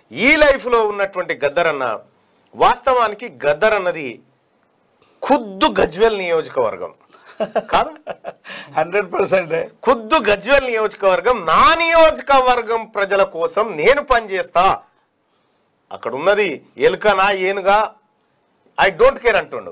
ఈ లైఫ్లో ఉన్నటువంటి గద్దర్ అన్న వాస్తవానికి గద్దర్ అన్నది ఖుద్దు గజ్వెల్ నియోజకవర్గం కాదు హండ్రెడ్ పర్సెంట్ ఖుద్దు గజ్వెల్ నియోజకవర్గం నా నియోజకవర్గం ప్రజల కోసం నేను పనిచేస్తా అక్కడ ఉన్నది ఎలుకనా ఏనుగా ఐ డోంట్ కేర్ అంటుండు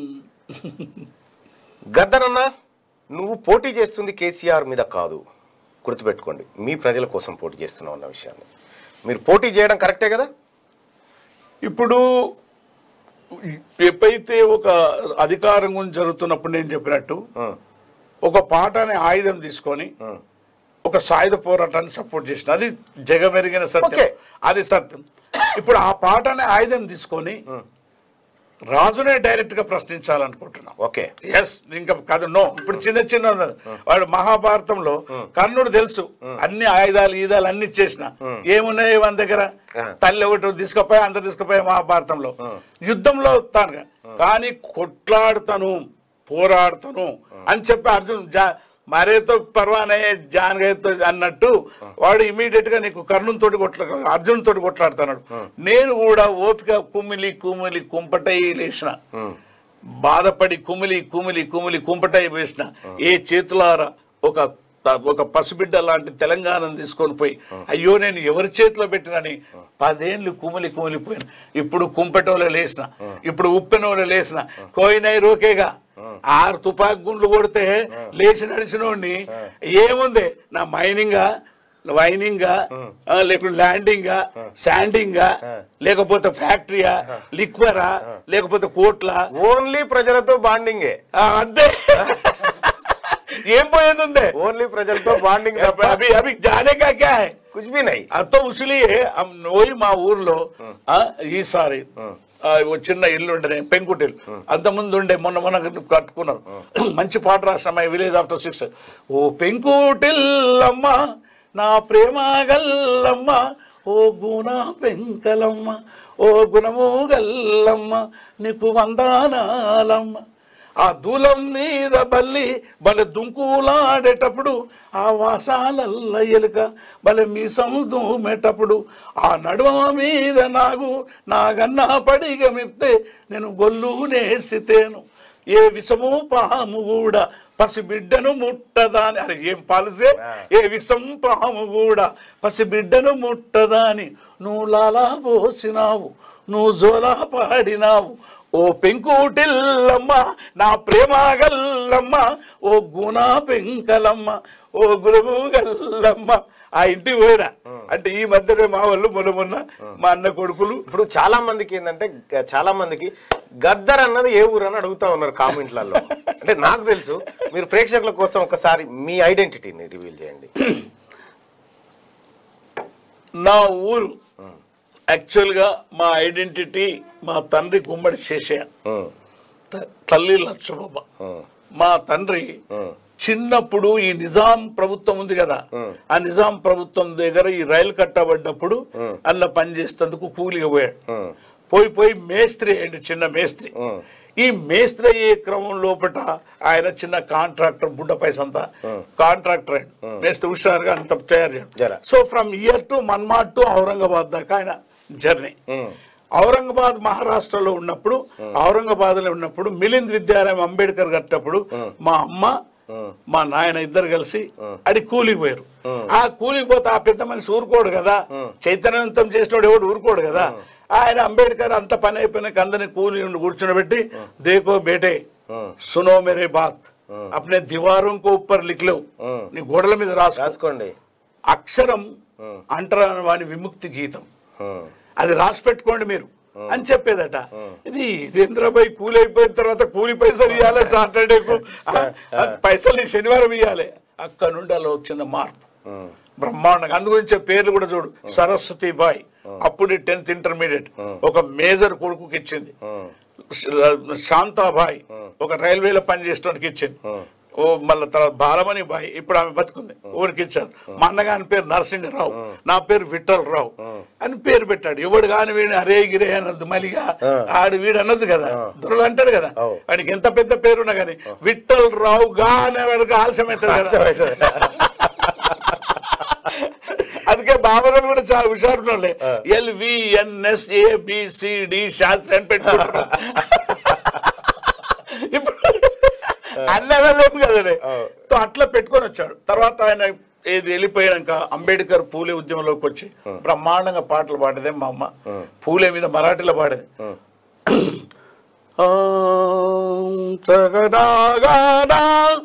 గద్దరన్న నువ్వు పోటీ చేస్తుంది కేసీఆర్ మీద కాదు గుర్తుపెట్టుకోండి మీ ప్రజల కోసం పోటీ చేస్తున్నావు అన్న విషయాన్ని మీరు పోటీ చేయడం కరెక్టే కదా ఇప్పుడు ఎప్పుడైతే ఒక అధికారం గురించి జరుగుతున్నప్పుడు నేను చెప్పినట్టు ఉం, ఒక పాట అనే ఆయుధం తీసుకొని ఉం. ఒక సాయుధ పోరాటాన్ని సపోర్ట్ చేసిన అది జగమెరిగిన సత్యం Okay. అది సత్యం ఇప్పుడు ఆ పాట అనే ఆయుధం తీసుకొని రాజునే డైరెక్ట్ గా ప్రశ్నించాలనుకుంటున్నాం ఓకే ఎస్ ఇంకా కాదు నో ఇప్పుడు చిన్న చిన్న ఉన్నది. వాడు మహాభారతంలో కర్ణుడు తెలుసు అన్ని ఆయుధాలు ఈదాలు అన్ని ఇచ్చేసిన ఏమున్నాయి మన దగ్గర ఆ. తల్లి ఒకటి తీసుకుపోయి అంత తీసుకుపోయి మహాభారతంలో యుద్ధంలో తాను కానీ కొట్లాడుతాను పోరాడుతాను అని చెప్పి అర్జున్ జా మరేతో పర్వానే జానగయ్యతో అన్నట్టు వాడు ఇమీడియట్ గా నీకు కర్ణుని తోటి కొట్ల అర్జున్ తోటి కొట్లాడుతున్నాడు నేను కూడా ఓపిక కుమిలి కుమిలి కుంపటై లేచిన ఉం, బాధపడి కుమిలి కుమిలి కుమిలి కుంపటై వేసిన ఏ చేతులారా ఒక త- ఒక పసిబిడ్డ లాంటి తెలంగాణను తీసుకొని పోయి అయ్యో నేను ఎవరి చేతిలో పెట్టినని పదేళ్ళు కుమిలి కుమిలిపోయిన ఇప్పుడు కుంపటోలో లేసిన ఇప్పుడు ఉప్పెనోలో లేసిన కోయినై రోకేగా ఆరు తుపాకి గుండ్లు కొడితే లేచి నడిచినోడిని ఏముంది నా మైనింగా వైనింగా లేకపోతే ల్యాండింగా శాండింగా లేకపోతే ఫ్యాక్టరీయా లిక్వరా లేకపోతే కోట్ల ఓన్లీ ప్రజలతో బాండింగే అంతే ఏం పోయేది ఉంది ఓన్లీ ప్రజలతో బాండింగ్ తప్ప అభి అభి జానే కా క్యా హై కుछ भी नहीं అంత ఉసిలియే పోయి మా ఊర్లో ఆ, ఈసారి ఆ, ఓ చిన్న ఇల్లు ఉండే పెంకుటిల్లు అంత ముందు ఉండే మొన్న మొన్న కట్టుకున్నారు మంచి పాట రాసిన విలేజ్ ఆఫ్టర్ సిక్స్ ఓ పెంకుటిల్లమ్మ నా ప్రేమ గల్లమ్మ ఓ గుణ పెంకలమ్మ ఓ గుణము గల్లమ్మ నీకు వందనాలమ్మ ఆ దూలం మీద బల్లి బలె దుంకులాడేటప్పుడు ఆ వాసాలల్ల ఎలుక బలె మీసం దూమేటప్పుడు ఆ నడుమ మీద నాగు నాగన్నా పడిగమిప్తే నేను గొల్లు నేర్చితేను ఏ విషము పాము కూడా పసిబిడ్డను ముట్టదాని అరే ఏం పాలసే ఏ విషం పాము కూడా పసిబిడ్డను ముట్టదాని నువ్వు లాలా పోసినావు నువ్వు జోలా పాడినావు ఓ పెంకుటిల్లమ్మ నా ప్రేమ గల్లమ్మ ఓ గుణ పెంకలమ్మ ఓ గురువు గల్లమ్మ ఆ ఇంటికి పోయినా అంటే ఈ మధ్యనే మా వాళ్ళు మొన్న మొన్న మా అన్న కొడుకులు ఇప్పుడు చాలా మందికి ఏంటంటే గ- చాలా మందికి గద్దర్ అన్నది ఏ ఊరు అని అడుగుతా ఉన్నారు కామెంట్లలో అంటే నాకు తెలుసు మీరు ప్రేక్షకుల కోసం ఒకసారి మీ ఐడెంటిటీని రివీల్ చేయండి నా ఊరు యాక్చువల్గా మా ఐడెంటిటీ మా తండ్రి గుమ్మడి శేషయ్య ఉం, త- తల్లి లచ్చబాబ ఉం, మా తండ్రి ఉం, చిన్నప్పుడు ఈ నిజాం ప్రభుత్వం ఉంది కదా ఆ నిజాం ప్రభుత్వం దగ్గర ఈ రైలు కట్టబడ్డప్పుడు అలా పనిచేసేందుకు కూలిగా పోయాడు ఉం, పోయి పోయి మేస్త్రి అయ్యాడు చిన్న మేస్త్రి ఉం. ఈ మేస్త్రి అయ్యే క్రమం లోపట ఆయన చిన్న కాంట్రాక్టర్ బుడ్డ పైసంతా కాంట్రాక్టర్ అయ్యాడు మేస్త్రి హుషారుగా అంత తయారు జర. చేయడు so from here to Manmad to Aurangabad దాకా ఆయన జర్నీ ఉం. ఔరంగాబాద్ మహారాష్ట్రలో ఉన్నప్పుడు ఔరంగాబాద్ లో ఉన్నప్పుడు మిలింద్ విద్యాలయం అంబేద్కర్ కట్టినప్పుడు మా అమ్మ మా నాయన ఇద్దరు కలిసి అడి కూలికి పోయారు ఆ కూలికి పోతే ఆ పెద్ద మనిషి ఊరుకోడు కదా చైతన్యవంతం చేసినోడు ఎవడు ఊరుకోడు కదా ఆయన అంబేద్కర్ అంత పని అయిపోయినాక అందరిని కూలి ఉండి కూర్చోబెట్టి దేకో బేటే సునో మేరే బాత్ అప్నే దివారం కో ఉప్పర్ లిఖలేవు నీ గోడల మీద రాసుకో రాసుకోండి అక్షరం అంటరాని వాని విముక్తి గీతం ఉం, అది రాసి పెట్టుకోండి మీరు అని చెప్పేదట ఇది ఇదేంద్రబాయ్ కూలి అయిపోయిన తర్వాత కూలి పైసలు ఇవ్వాలి సాటర్డేకు ఆ, ఆ, పైసలు ఈ శనివారం ఇవ్వాలి అక్కడ నుండి అలా వచ్చిన మార్పు ఉం, బ్రహ్మాండంగా అందుగురించి పేర్లు కూడా చూడు సరస్వతి బాయ్ అప్పుడు టెన్త్ ఇంటర్మీడియట్ ఒక మేజర్ కొడుకుకి ఇచ్చింది ఉం, శాంతాబాయ్ ఒక రైల్వేలో పనిచేసేవాడికి ఇచ్చింది ఓ మళ్ళీ తర్వాత బాలమణి బాయ్ ఇప్పుడు ఆమె బతుకుంది ఊరికి ఇచ్చారు మా అన్నగాని పేరు నరసింహరావు నా పేరు విఠల్ రావు అని పేరు పెట్టాడు ఎవడు కాని వీడు అరే గిరే అన్నది మలిగా ఆడు వీడు అన్నది కదా దొరలు అంటాడు కదా అవు. వాడికి ఎంత పెద్ద పేరున్నా కానీ విఠల్ రావు గా అనే వాడికి ఆలస్యం అవుతుంది కదా అందుకే బాబరోలు కూడా చాలా హుషారు ఉన్నోళ్ళే ఎల్విఎన్ఎస్ ఏబిసిడి శాస్త్రి అని పెట్టుకుంటారు ఇప్పుడు అన్నలేము కదనే సో అట్లా పెట్టుకొని వచ్చాడు తర్వాత ఆయన ఏది వెళ్ళిపోయాక అంబేద్కర్ పూలే ఉద్యమంలోకి వచ్చి బ్రహ్మాండంగా పాటలు పాడేదే మా అమ్మ పూలే మీద మరాఠీలో పాడేది ఆం తగదాగాదా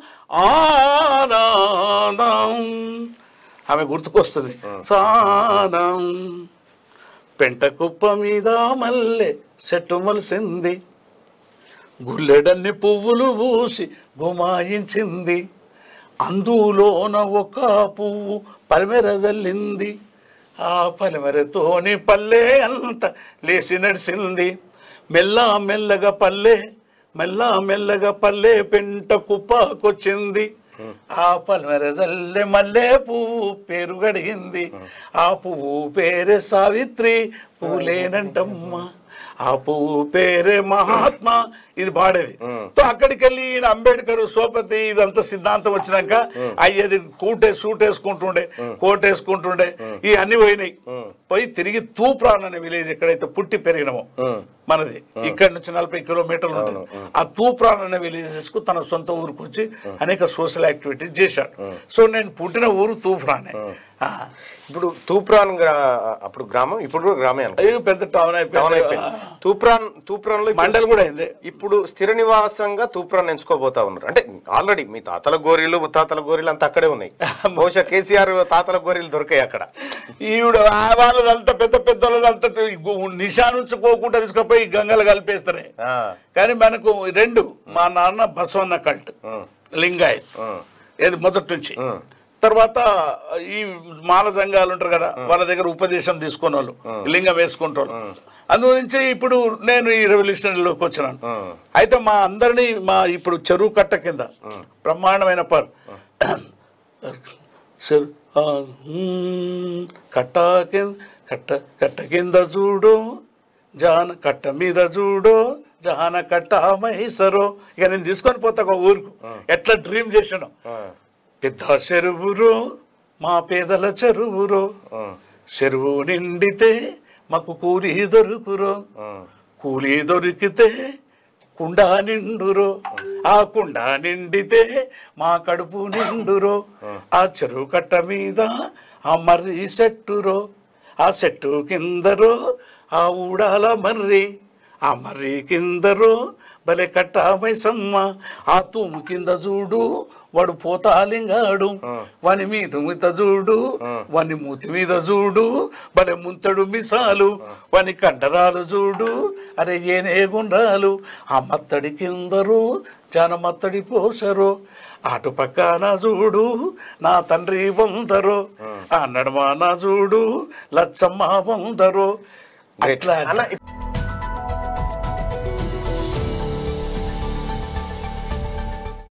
ఆనాదం. ఆమె గుర్తుకొస్తుంది సానం పెంట కుప్ప మీద మల్లె చెట్టు మలిసింది గుల్లెడన్ని పువ్వులు పూసి గుమాయించింది అందులోన ఒక పువ్వు పలిమెర జల్లింది ఆ పలిమెరతోని పల్లె అంత లేచి నడిచింది మెల్ల మెల్లగా పల్లె మెల్ల మెల్లగా పల్లె పెంట కుప్పకొచ్చింది ఆ పలిమెర జల్లె మల్లె పువ్వు పేరు గడిగింది ఆ పువ్వు పేరే సావిత్రి పువ్వులేనంటమ్మా ఆ పువ్వు పేరే మహాత్మా ఇది పాడేది సో అక్కడికి వెళ్ళి ఈయన అంబేద్కర్ సోపతి ఇదంతా సిద్ధాంతం వచ్చినాక అయ్యేది కూటే సూట్ వేసుకుంటుండే కోట్ వేసుకుంటుండే ఈ అన్ని పోయినాయి పోయి తిరిగి తూప్రాన్ అనే విలేజ్ ఎక్కడైతే పుట్టి పెరిగినామో మనది ఇక్కడ నుంచి నలభై కిలోమీటర్లు ఉంటుంది ఆ తూప్రాన్ అనే విలేజెస్ కు తన సొంత ఊరికి వచ్చి అనేక సోషల్ యాక్టివిటీస్ చేశాడు సో నేను పుట్టిన ఊరు తూప్రానే ఆ. ఇప్పుడు తూప్రాన్ గ్రా- అప్పుడు గ్రామం ఇప్పుడు కూడా గ్రామే అనుకో అయ్యో పెద్ద టౌన్ టౌన్ అయిపోయింది అయిపోయింది తూప్రాన్ తూప్రాన్ లో మండల్ కూడా అయింది ఇప్పుడు స్థిర నివాసంగా తూప్రాన్ ఎంచుకోబోతా ఉన్నారు అంటే ఆల్రెడీ మీ తాతల గోరీలు ముత్తాతల గోరీలు అంతా అక్కడే ఉన్నాయి బహుశా కేసీఆర్ తాతల గోరీలు దొరికాయి అక్కడ ఈవిడ ఆ వాళ్ళదంతా పెద్ద పెద్ద వాళ్ళదంతా నిశానుంచుకోకుండా తీసుకుపోయి గంగలు కలిపేస్తారే ఆ, కానీ మనకు రెండు మా నాన్న బసవన్న కల్ట్ ఉమ్, లింగాయత్ ఉమ్, ఏది మొదటి నుంచి ఉమ్, తర్వాత ఈ మాల సంఘాలు ఉంటారు కదా వాళ్ళ దగ్గర ఉపదేశం తీసుకున్న వాళ్ళు లింగం వేసుకుంటారు అందు నుంచి ఇప్పుడు నేను ఈ రెవల్యూషనరీలోకి వచ్చినాను ఉమ్. అయితే మా అందరినీ మా ఇప్పుడు చెరువు కట్ట కింద బ్రహ్మాండమైన పర్ చెరు- ఆ, మ్మ్, కట్ట కింద కట్ట కట్ట కింద చూడు జాన కట్ట మీద చూడు జాన కట్ట మైసరో ఇక నేను తీసుకొని పోతా ఒక ఊరుకు ఎట్లా డ్రీమ్ చేసాను ఆ, పెద్ద చెరువురు మా పేదల చెరువురు ఉమ్, చెరువు నిండితే మాకు కూలి దొరుకురు ఉమ్, కూలి దొరికితే కుండ నిండురో ఆ కుండ నిండితే మా కడుపు నిండురో ఆ చెరువు కట్ట మీద ఆ మర్రి చెట్టురో ఆ చెట్టు కిందరో ఆ ఊడాల మర్రి ఆ మర్రి కిందరో భలే కట్ట మైసమ్మ ఆ తూము కింద చూడు వాడు పోతాలింగాడు వాని మీద మీద చూడు వాని మూతి మీద చూడు భలే ముంతడు మిసాలు వాని కండరాలు చూడు అరే ఏనే గుండ్రాలు ఆ మత్తడి కిందరు జన మత్తడి పోసరు అటు పక్కన చూడు నా తండ్రి పొందరు ఆ నడుమ నా చూడు లచ్చమ్మ పొందరు Great. అట్లా అన్న